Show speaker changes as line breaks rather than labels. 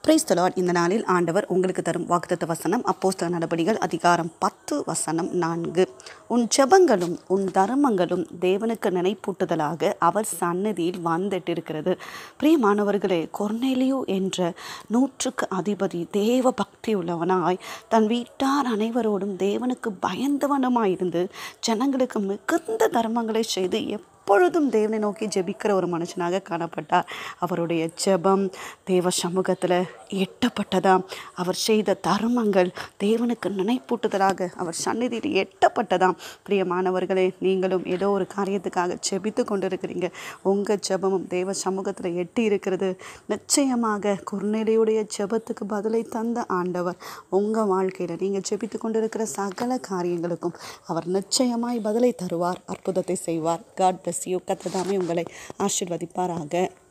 price தலாட் இந்த நாளில் ஆண்டவர் உங்களுக்கு தரும் வாக்குத்தத்த வசனம் அப்போஸ்தல நடபடிகள் அதிகாரம் பத்து வசனம் நான்கு உன் ஜெபங்களும் உன் தர்மங்களும் தேவனுக்கு நினைப்பூட்டுதலாக அவர் சன்னதியில் வந்துட்டிருக்கிறது பிரியமானவர்களே கொர்னேலியோ என்ற நூற்றுக்கு அதிபதி தேவ பக்தி உள்ளவனாய் தன் வீட்டார் அனைவரோடும் தேவனுக்கு பயந்தவனுமாயிருந்து ஜனங்களுக்கு மிகுந்த தர்மங்களை செய்து எப்பொழுதும் தேவனை நோக்கி ஜெபிக்கிற ஒரு மனுஷனாக காணப்பட்டார் அவருடைய ஜெபம் தேவ சமூகத்தில் எட்டப்பட்டதாம் அவர் செய்த தர்மங்கள் தேவனுக்கு நினைப்பூட்டுதலாக அவர் சந்நிதியில் எட்டப்பட்டதாம் பிரியமானவர்களே நீங்களும் ஏதோ ஒரு காரியத்துக்காக ஜெபித்து கொண்டிருக்கிறீங்க உங்கள் ஜெபமும் தேவ சமூகத்தில் எட்டி இருக்கிறது நிச்சயமாக குர்நெலியுடைய ஜெபத்துக்கு பதிலை தந்த ஆண்டவர் உங்கள் வாழ்க்கையில் நீங்கள் ஜெபித்து கொண்டிருக்கிற சகல காரியங்களுக்கும் அவர் நிச்சயமாய் பதிலை தருவார் அற்புதத்தை செய்வார் காட் பிளஸ் யூ கத்ததாமே உங்களை ஆசிர்வதிப்பாராக